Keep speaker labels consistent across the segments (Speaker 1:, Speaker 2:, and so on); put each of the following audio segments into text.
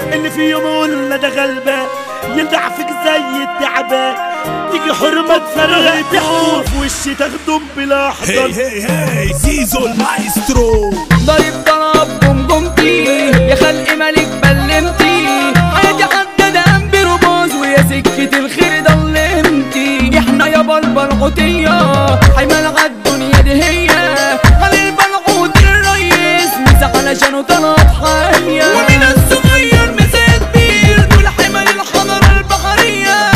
Speaker 1: اللي في يوم قلنا ده غلبان يلدع فيك زي التعبان تيجي حرمة تفرق تحكم في وشي تخدم بلا
Speaker 2: هي
Speaker 1: حضن
Speaker 2: هي هي زيزو المايسترو
Speaker 3: ضرب ضرب جمجمتي يا خلق ملك بلمتي حياتي عدد انبي رموز ويا سكة الخير ضلمتي احنا يا بالبلعوتية حيمال عالدنيا دي هي على البلعوت الريس مسا علشانه طلعت حية ومن الصغير مسا كبير دول حمل الحضارة البحرية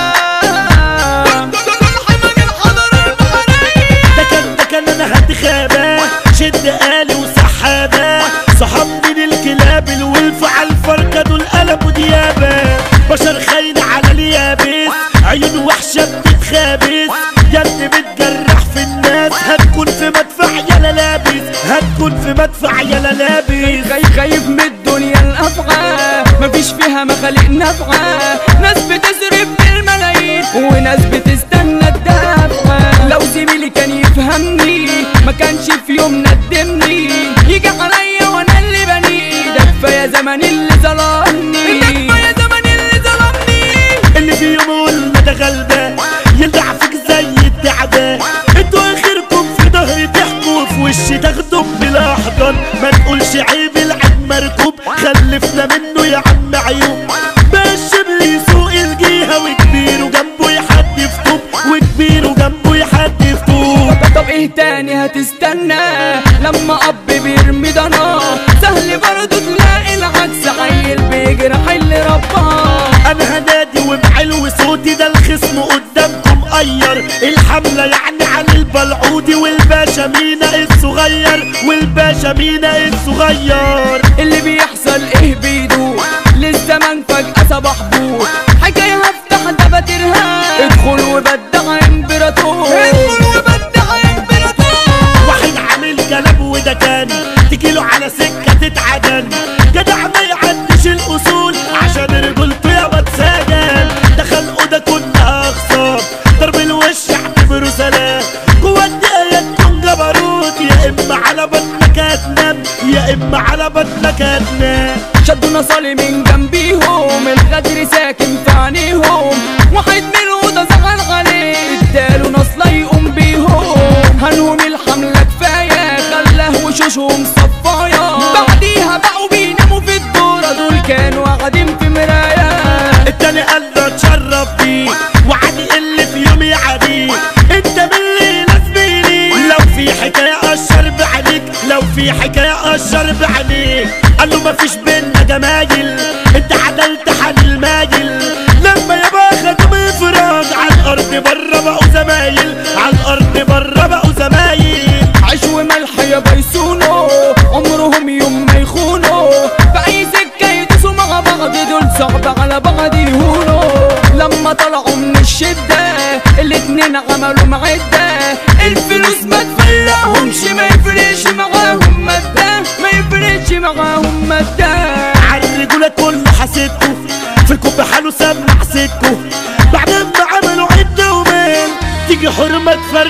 Speaker 3: دول حمل الحضارة البحرية
Speaker 1: ده كان ده كان انا هدي خابة شد آلي وسحابة صحاب من الكلاب الولف على الفركة دول قلبوا ديابة بشر خاين على اليابس عيون وحشة بتتخابس يد بتجرح في الناس هتكون في مدفع يا لابس هتكون في مدفع يا لابس
Speaker 3: خايف خايف من الدنيا الأفعى مفيش فيها مخالق نافعة ناس بتصرف بالملايين وناس بتستنى الدفعة لو زميلي كان يفهمني ما كانش في يوم ندمني يجي عليا وانا اللي بني ده كفاية زمن اللي ظلمني ده كفاية زمن اللي ظلمني
Speaker 1: اللي في يوم قلنا ده غلبان يلدع فيك زي التعبان انتوا اخركم في ظهري تحكوا في وشي تاخدوا بلا حضن ما تقولش عيب العيب مركوب خلفنا منه يا عم عيوب باش شبلي سوق الجيهة وكبير وجنبه يحدف طوب وكبير وجنبه يحدف طوب
Speaker 3: طب ايه تاني هتستنى لما اب بيرمي ضنا سهل برضه تلاقي العكس عيل بيجرح اللي رباه
Speaker 1: انا هنادي وبعلو صوتي ده الخصم قدامكم قير الحملة يعني على البلعودي والباشا مينا الصغير والباشا مينا الصغير
Speaker 3: اللي بيحصل ايه بيدور للزمن فجأة صباح بور حكاية هفتح دفاترها ادخل وبدع امبراطور ادخل وبدع امبراطور
Speaker 1: واحد عامل كلام وده كان تجيله على سكة تتعدن جدع ما يعدش الأصول عشان رجولته يا بتسجن دخل أوضة كنا أخصام ضرب الوش اعتبره سلام جوه الدقايق تكون جبروت يا إما على بطنك هتنام يا إما على بطنك هتنام
Speaker 3: شدوا نصالي من جنبيهم الغدر ساكن في عينيهم واحد من الأوضة زعل عليه اداله نصلة يقوم بيهم هنهم الحملة كفاية خلاه وشوشهم صفايا بعديها بقوا بيناموا في الدورة دول كانوا قاعدين في مراية
Speaker 1: التاني قال له اتشرف بيه وعادي اللي في يومي عادي انت من اللي لازميني لو في حكايه اشر بعينيك لو في حكايه اشر بعينيك قال له مفيش بينا جمايل انت عدلت حل المايل لما يبقى خدم انفراد على الارض بره بقوا زمايل على الارض بره بقوا زمايل
Speaker 3: عيش وملح يا بيسونو عمرهم يوم ما يخونوا في اي سكة يدوسوا مع بعض دول صعب على بعض يهونوا لما طلعوا من الشدة الاتنين عملوا معدة الفلوس ما تفرقهمش ما يفرقش معاهم مادة ما يفرقش معاهم مادة
Speaker 1: عالرجولة كله حسيتكو فيكم بحاله سمع سيتكو بعد ما عملوا عدة ومين تيجي حرمة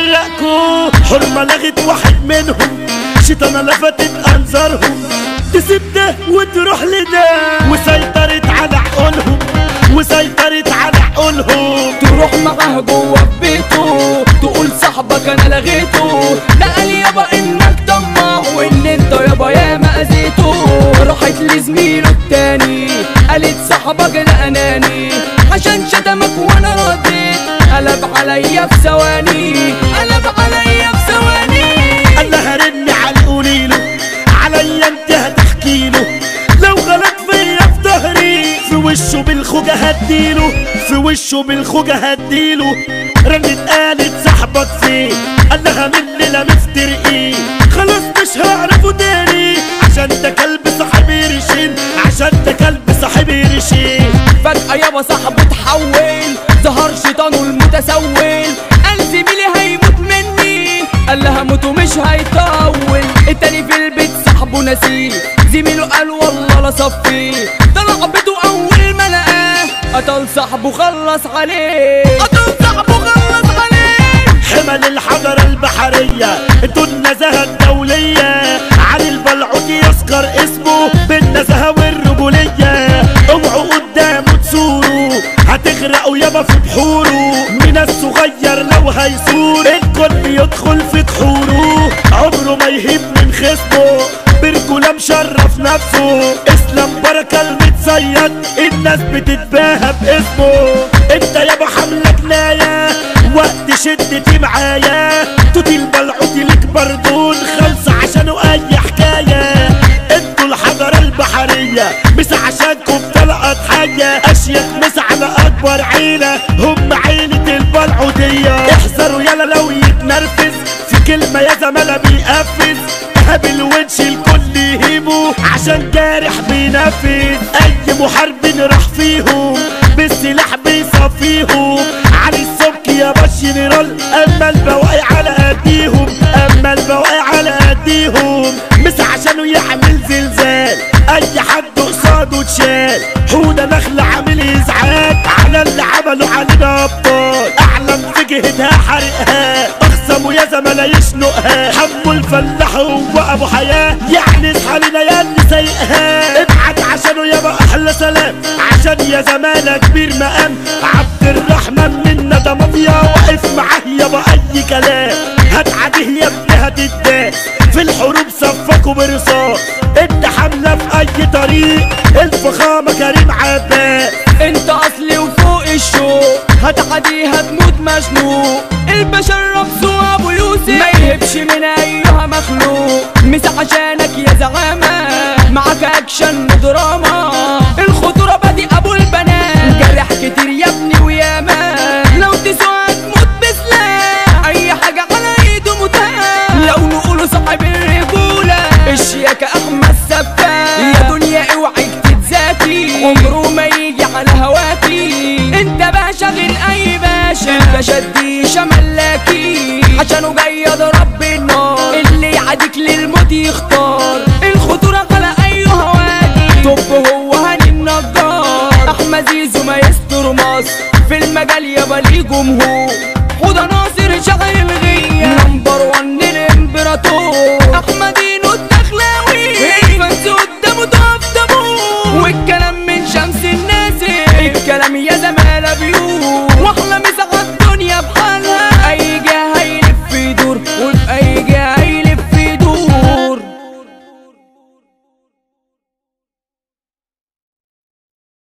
Speaker 1: تفرقكو حرمة لغت واحد منهم شيطانة لفتت أنظارهم تسيب ده وتروح لده وسيطرت على عقولهم وسيطرت على عقولهم
Speaker 3: تروح معاه جوه في بيته تقول صاحبك انا لغيته ده قال يابا انك طماع وان انت يابا ياما اذيته راحت لزميله التاني قالت صاحبك ده اناني عشان شتمك وانا رديت قلب عليا في ثواني قلب عليا في ثواني
Speaker 1: قال لها رن على قوليله عليا انت هتحكي له لو غلط فيا في ظهري في وشه بالخوجة هديله في وشه بالخوجة هديله رنت قالت صاحبك فين قال لها من لا مفترقين خلاص مش هعرفه تاني عشان ده كلب صاحب قرشين عشان ده كلب صاحب قرشين
Speaker 3: فجأة يابا صاحبه اتحول ظهر شيطانه المتسول قال زميلي هيموت مني قال لها موت ومش هيطول التاني في البيت صاحبه نسيه زميله قال والله لا صفيه طلع بيته اول ما لقاه قتل صاحبه خلص عليه قتل صاحبه خلص عليه
Speaker 1: حمل الحضارة البحرية انتوا النزاهة الدولية علي البلعوتي يذكر اسمه بالنزاهة والرجولية الكل يدخل في كحوره عمره ما يهيب من خصمه برجولة مشرف نفسه اسلام بركة المتصيد الناس بتتباهى باسمه انت يابا حملة جناية وقت شدتي معايا توتي البلعوتي لك بردون خلص عشانه اي حكاية انتوا الحضارة البحرية مش عشانكم طلقت حية اشيك مش على اكبر عيلة هم عيلة البلعوتية احذروا يلا لو يتنرفز في كلمة يا زمالة بيقفز قابل ونش الكل يهيبه عشان جارح بينفذ اي محارب راح فيهم بالسلاح بيصفيهم علي السمك يا باش جنرال اما البواقي على قديهم اما البواقي على قديهم مش عشانه يعمل زلزال اي حد قصاده اتشال حودة نخلة عامل ازعاج على اللي عملوا علينا ابطال اعلم في جهتها حرقها اخصموا يا زملاء يشنقها حموا الفلاح هو ابو حياه يعني اصحى لنا يا اللي سايقها ابعت عشانه يابا احلى سلام عشان يا زمانه كبير مقام عبد الرحمن منا ده مافيا واقف معاه يابا اي كلام هتعديه يا ابني هتداس في الحروب صفكوا برصاص انت حامله في اي طريق الفخامه كريم عباس
Speaker 3: انت اصلي وفوق الشوق هتعديها تموت مشنوق البشر رمسه ابو يوسف ما يهبش من ايها مخلوق مش عشانك يا زعامة معاك اكشن ودراما الخطورة بادي ابو البنات جرح كتير يا ابني وياما لو تسوى تموت بسلاح اي حاجة على ايده متاح لو نقوله صاحب الرجولة الشياكة احمد سفاح يا دنيا اوعي تتذاتي عمره ما يجي على هواكي انت باشا غير اي باشا الباشا الديشة ملاكي عشانه جاي يضرب بالنار اللي يعاديك للموت يختار الخطورة على اي هواكي طب هو هاني النجار احمد زيزو ما يستر مصر في المجال يابا ليه جمهور